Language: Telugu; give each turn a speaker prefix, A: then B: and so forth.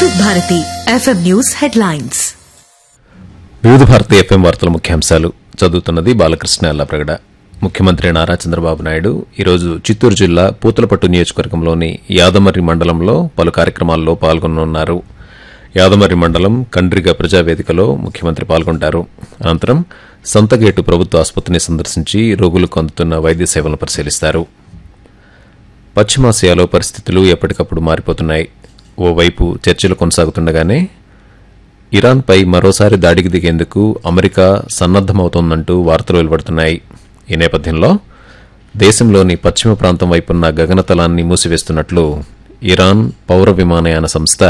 A: వివిధ భారతి ఎఫ్ఎం న్యూస్ హెడ్లైన్స్
B: వివిధ భారతి ఎఫ్ఎం వార్తల ముఖ్యాంశాలు చదువుతున్నది బాలకృష్ణ అల్లప్రగడ ముఖ్యమంత్రి నారా చంద్రబాబు నాయుడు ఈరోజు చిత్తూరు జిల్లా పూతలపట్టు నియోజకవర్గంలోని యాదమర్రి మండలంలో పలు కార్యక్రమాల్లో పాల్గొననున్నారు యాదమర్రి మండలం కండ్రిగ ప్రజావేదికలో ముఖ్యమంత్రి పాల్గొంటారు అనంతరం సంతగేటు ప్రభుత్వ ఆసుపత్రిని సందర్శించి రోగులకు అందుతున్న వైద్య సేవలను పరిశీలిస్తారు పశ్చిమాసియాలో పరిస్థితులు ఎప్పటికప్పుడు మారిపోతున్నాయి ఓవైపు చర్చలు కొనసాగుతుండగానే ఇరాన్పై మరోసారి దాడికి దిగేందుకు అమెరికా సన్నద్దమవుతోందంటూ వార్తలు వెలువడుతున్నాయి ఈ నేపథ్యంలో దేశంలోని పశ్చిమ ప్రాంతం వైపున్న గగనతలాన్ని మూసివేస్తున్నట్లు ఇరాన్ పౌర విమానయాన సంస్థ